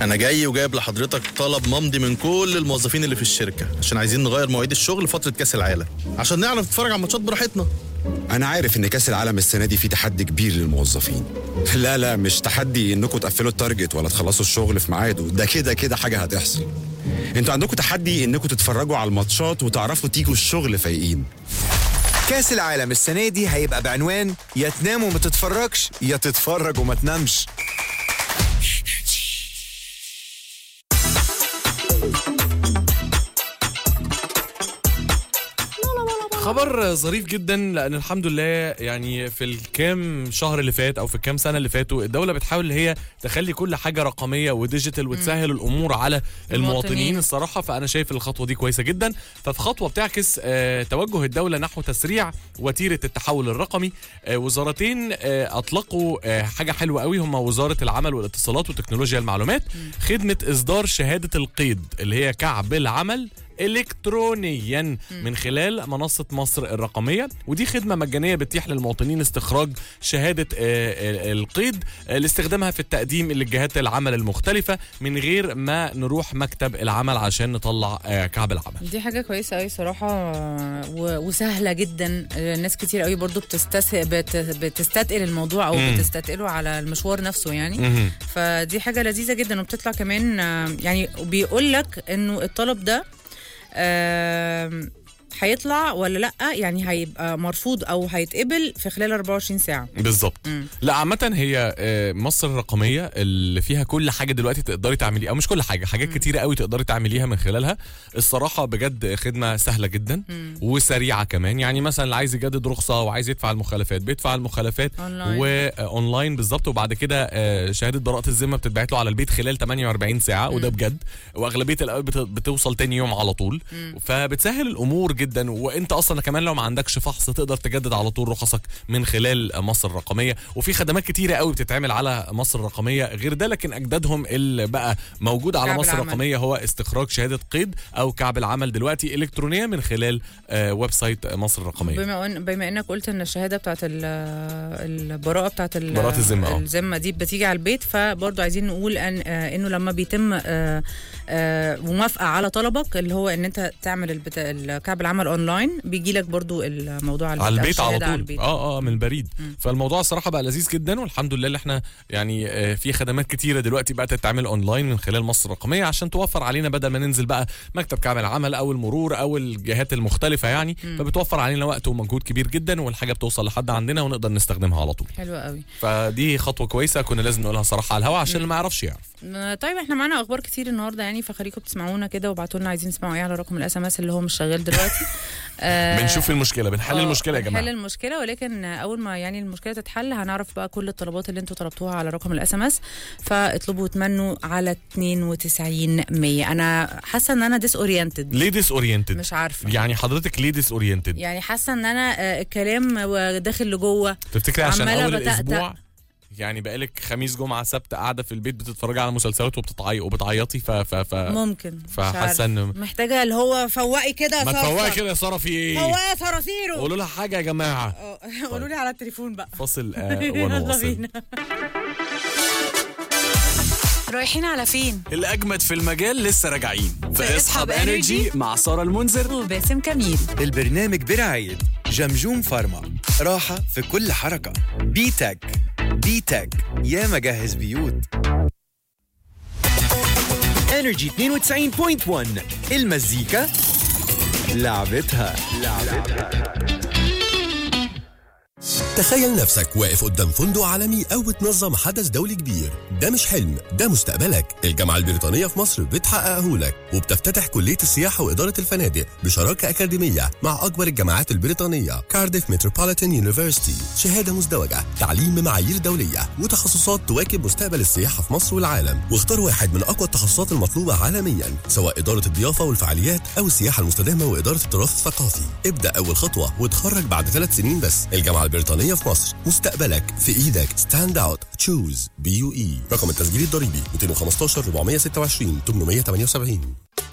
انا جاي وجايب لحضرتك طلب ممضي من كل الموظفين اللي في الشركه عشان عايزين نغير مواعيد الشغل فتره كاس العالم عشان نعرف نتفرج على الماتشات براحتنا انا عارف ان كاس العالم السنه دي فيه تحدي كبير للموظفين لا لا مش تحدي انكم تقفلوا التارجت ولا تخلصوا الشغل في ميعاده ده كده كده حاجه هتحصل انتوا عندكم تحدي انكم تتفرجوا على الماتشات وتعرفوا تيجوا الشغل فايقين كاس العالم السنة دي هيبقى بعنوان يا تنام وما تتفرجش يا تتفرج وما تنامش خبر ظريف جدا لان الحمد لله يعني في الكام شهر اللي فات او في الكام سنه اللي فاتوا الدوله بتحاول ان هي تخلي كل حاجه رقميه وديجيتال وتسهل الامور على المواطنين المواطنين. الصراحه فانا شايف الخطوه دي كويسه جدا ففي خطوه بتعكس آه توجه الدوله نحو تسريع وتيره التحول الرقمي آه وزارتين آه اطلقوا آه حاجه حلوه قوي هم وزاره العمل والاتصالات وتكنولوجيا المعلومات خدمه اصدار شهاده القيد اللي هي كعب العمل الكترونيا من خلال منصه مصر الرقميه ودي خدمه مجانيه بتتيح للمواطنين استخراج شهاده آه، آه، القيد آه، لاستخدامها في التقديم لجهات العمل المختلفه من غير ما نروح مكتب العمل عشان نطلع آه، كعب العمل دي حاجة كويسة قوي صراحة و- وسهلة جدا ناس كتير قوي برضو بتستس... بت... بتستتقل الموضوع او مم. بتستتقله على المشوار نفسه يعني مهم. فدي حاجة لذيذة جدا وبتطلع كمان آه، يعني بيقول لك انه الطلب ده آم، هيطلع ولا لا يعني هيبقى مرفوض او هيتقبل في خلال 24 ساعة بالظبط لا عامة هي آه، مصر الرقمية اللي فيها كل حاجة دلوقتي تقدري تعمليها أو مش كل حاجة حاجات كتيرة قوي تقدري تعمليها من خلالها الصراحة بجد خدمة سهلة جدا وسريعة كمان يعني مثلا اللي عايز يجدد رخصة وعايز يدفع المخالفات بيدفع المخالفات أونلاين. واونلاين بالظبط وبعد كده آه، شهادة براءة الذمة بتتبعت له على البيت خلال 48 ساعة وده بجد واغلبية الاوقات بت- بتوصل تاني يوم على طول فبتسهل الامور جدا وانت اصلا كمان لو ما عندكش فحص تقدر تجدد على طول رخصك من خلال مصر الرقميه وفي خدمات كتيره قوي بتتعمل على مصر الرقميه غير ده لكن اجدادهم اللي بقى موجود على كعب مصر العمل. الرقميه هو استخراج شهاده قيد او كعب العمل دلوقتي الكترونيا من خلال آه، ويب سايت مصر الرقميه بما ان بما انك قلت ان الشهاده بتاعت ال- البراءه بتاعت ال- براءة الذمة، آه. الذمه دي بتيجي على البيت فبرضه عايزين نقول ان آه، انه لما بيتم آه، آه، موافقه على طلبك اللي هو ان انت تعمل البت- الكعب العمل اونلاين بيجي لك برضه الموضوع على على البيت أو على الشهادة طول البيت. اه اه من البريد فالموضوع الصراحه بقى لذيذ جدا والحمد لله اللي احنا يعني آه، في خدمات كتيره دلوقتي بقت تتعمل اونلاين من خلال مصر الرقميه عشان توفر علينا بدل ما ننزل بقى مكتب كعب العمل او المرور او الجهات المختلفه يعني فبتوفر علينا وقت ومجهود كبير جدا والحاجه بتوصل لحد عندنا ونقدر نستخدمها على طول حلوه قوي فدي خطوه كويسه كنا لازم نقولها صراحه على الهواء عشان اللي ما يعرفش يعرف آه، طيب احنا معانا اخبار كتير النهارده يعني فخليكم تسمعونا كده وابعتوا لنا عايزين تسمعوا ايه على رقم الاس ام اس اللي هو مش شغال دلوقتي آه، بنشوف المشكله بنحل آه، المشكله يا بنحل جماعه المشكله ولكن اول ما يعني المشكله تتحل هنعرف بقى كل الطلبات اللي انتوا طلبتوها على رقم الاس ام اس فاطلبوا وتمنوا على 92 100 انا حاسه ان انا ديس اورينتد ليه ديس اورينتد مش عارفه يعني حضرتك ليه ديس اورينتد يعني حاسه ان انا آه، الكلام داخل لجوه تفتكري عشان عمالة اول بتأتأ. الاسبوع يعني بقالك خميس جمعه سبت قاعده في البيت بتتفرجي على مسلسلات وبتتعيطي وبتعيطي ف ف ف ممكن مش فحاسه عارفة. ان محتاجه اللي هو فوقي كده يا ما صرصر. تفوقي كده يا ساره في ايه فوقي صراصيره قولوا لها حاجه يا جماعه آه، قولوا لي على التليفون بقى فاصل آه يلا ونواصل بينا رايحين على فين؟ الأجمد في المجال لسه راجعين في اسحب اسحب انرجي Energy مع سارة المنذر وباسم كميل البرنامج برعاية جمجوم فارما راحة في كل حركة بيتك بيتك يا مجهز بيوت انرجي 92.1 المزيكا لعبتها تخيل نفسك واقف قدام فندق عالمي أو بتنظم حدث دولي كبير ده مش حلم ده مستقبلك الجامعة البريطانية في مصر بتحققه لك وبتفتتح كلية السياحة وإدارة الفنادق بشراكة أكاديمية مع أكبر الجامعات البريطانية كارديف متروبوليتان يونيفرسيتي شهادة مزدوجة تعليم بمعايير دولية وتخصصات تواكب مستقبل السياحة في مصر والعالم واختار واحد من أقوى التخصصات المطلوبة عالميا سواء إدارة الضيافة والفعاليات أو السياحة المستدامة وإدارة التراث الثقافي ابدأ أول خطوة وتخرج بعد ثلاث سنين بس الجامعة البريطانية في مصر مستقبلك في إيدك ستاند أوت تشوز بي يو إي رقم التسجيل الضريبي 215 426 878